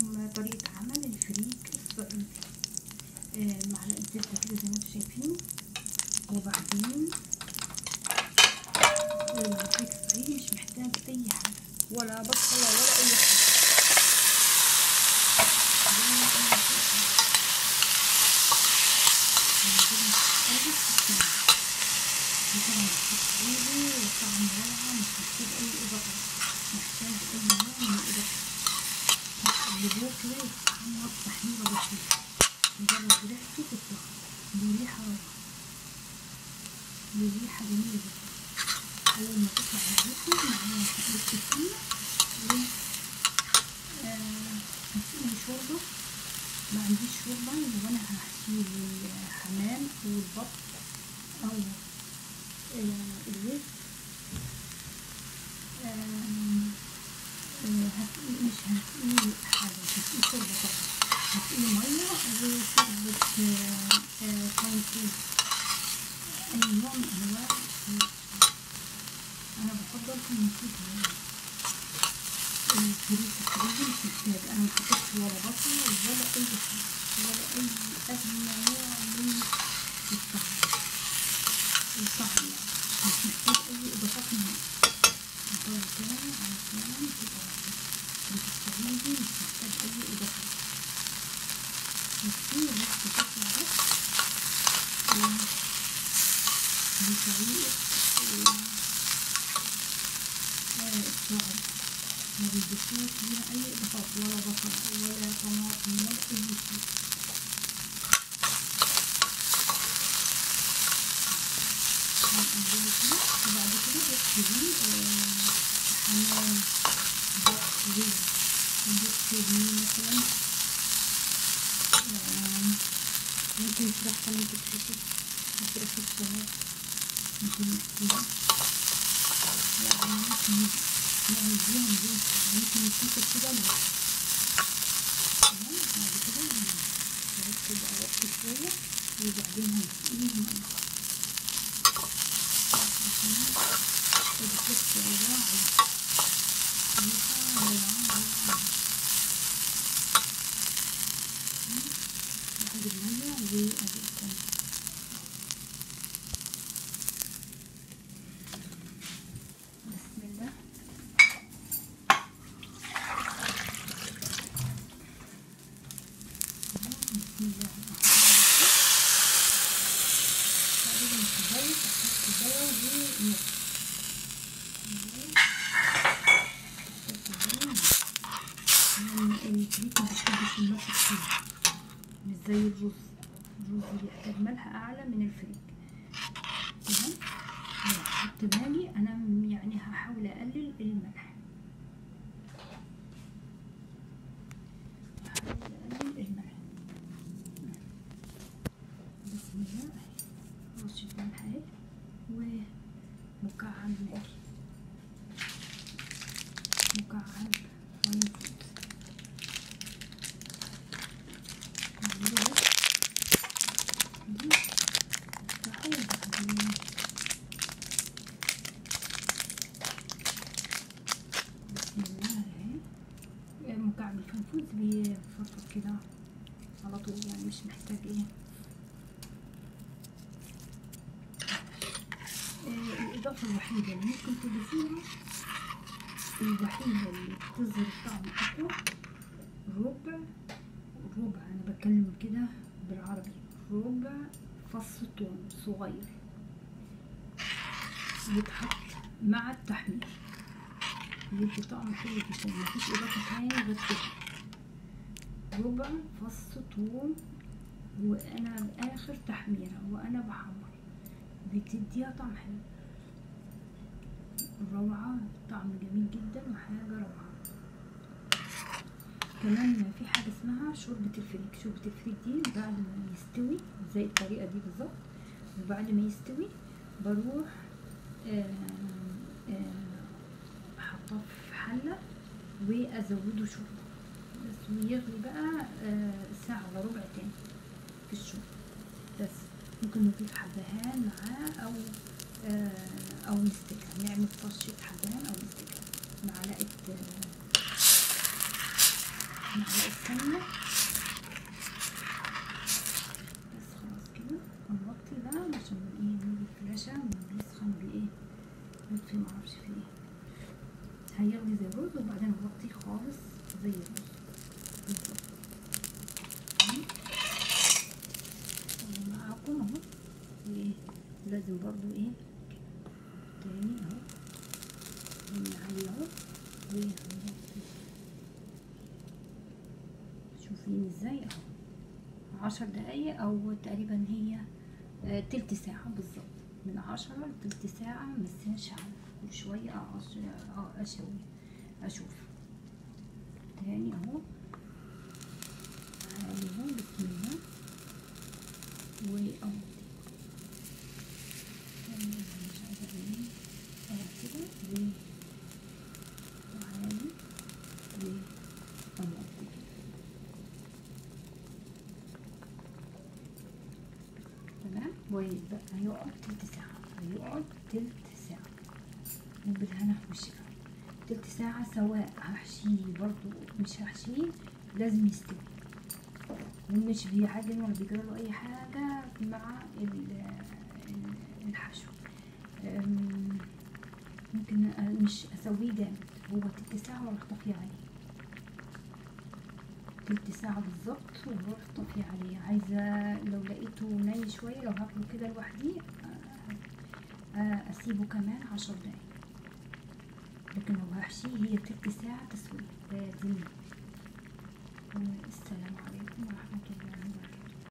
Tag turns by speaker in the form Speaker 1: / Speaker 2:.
Speaker 1: لكم طريقة عمل الفريك الصعيدي آه، معلقة زبدة كده زي ما انتم شايفين وبعدين الفريك الصعيدي مش محتاج أي حاجة ولا بصلة ولا أي حاجة طبعا الصعيدي وطعم روعة مش محتاج أي إضافات محتاج أي نوع من الإضافات اللي كده يتحمر تحميرة بسيطة مجرد ريحته تطلع ليه ريحة روعة ليه ريحة جميلة جدا أول ما تطلع الريحة معايا حبة السمنة و هسقي شوربة ما عنديش شوربة يبقى أنا هحشيه الحمام أو البط أو الرز هتقولي مش هتقولي حاجة هتقولي شوربة طبعا هتقولي مية وشوربة كونسي أي نوع من أنواع أنا بفضل كونسي الفريك الفريك مش محتاج أنا محطتش ولا بصل ولا أي حاجة ولا أي أدنى نوع من الطعم الطعم يعني مش محتاج أي إضافات نهائية نحاول تاني علشان تبقى الصعيدي مش محتاج أي إضافات بس بس تطلع بس بطريقة الصعيد ما بيضيفوش فيها أي إضافات ولا بصل ولا طماطم ولا أي شيء وبعد كده بحشي حمام بط رز بحشي مثلا ممكن فراخ كمان تتحشي فراخ السمك ممكن نحشيها يعني ممكن نعمل بيها نجيب ممكن نسيب كده لوحده تمام بعد كده نركب وقت شوية وبعدين هنسقيه المية بتحس روعة ريحة روعة روعة واحد المية وأديكم بسم الله بسم الله الرحمن الرحيم تقريبا كوباية كوباية ونص الفريك ما بتحبش الملح كتير مش زي الرز الرز بيحتاج ملح اعلى من الفريك تمام حط مالي انا يعني هحاول اقلل الملح هحاول اقلل الملح بسم الله رشة ملح اهي ومكعب ماجي مكعب فاين فود مكعب الفنفوذ بيفرفط كده على طول يعني مش محتاج ايه الإضافة الوحيدة اللي ممكن تضيفيها الوحيدة اللي بتظهر الطعم أقوى ربع ربع أنا بتكلم كده بالعربي ربع فص ثوم صغير يتحط مع التحمير يدي طعم حلو جدا مفيش إضافة تانية غير كده ربع فص ثوم وأنا بآخر تحميرة وأنا بحمر بتديها طعم حلو روعة طعم جميل جدا وحاجة روعة كمان في حاجة اسمها شوربة الفريك شوربة الفريك دي بعد ما يستوي زي الطريقة دي بالظبط وبعد ما يستوي بروح احطه في حلة وازوده شوربة بس ويغلي بقى ساعة الا ربع تاني في الشوربة بس ممكن نضيف حبهان معاه او او مستكة نعمل طشة حبهان او مستكة معلقة معلقة سمنة بس خلاص كده هنغطي ده عشان ايه نيجي الفلاشة بيسخن بايه بيطفي معرفش فيه ايه هيغلي زي الرز وبعدين نغطيه خالص زي الرز بالظبط معاكم اهو وايه لازم برضو ايه تاني اهو نعلي اهو وهنغطي شوفين ازاي اهو عشر دقايق او تقريبا هي آه تلت ساعة بالظبط من عشرة لتلت ساعة مساش على كل شوية أعش- اه اشوي اشوف تاني اهو عالي اهو بسم الله وأغطي تاني مش عايزة ايه اه كده و وعالي وأغطي كده تمام ويبقى هيقعد تلت ساعة هيقعد تلت ساعة وبالهنا والشفا تلت ساعة سواء هحشيه برضو مش هحشيه لازم يستوي ومش بيعجن ولا بيجراله أي حاجة مع ال- ال- الحشو أم، ممكن أ- مش أسويه جامد هو تلت ساعة وأروح طافية عليه تلت ساعة بالظبط واروح طافية عليه عايزة لو لقيته ني شوية لو هاكله كده لوحدي آه، آه، أسيبه كمان عشر دقايق لكن لو هحشيه هي تلت ساعة تسوية لازم والسلام عليكم ورحمة الله وبركاته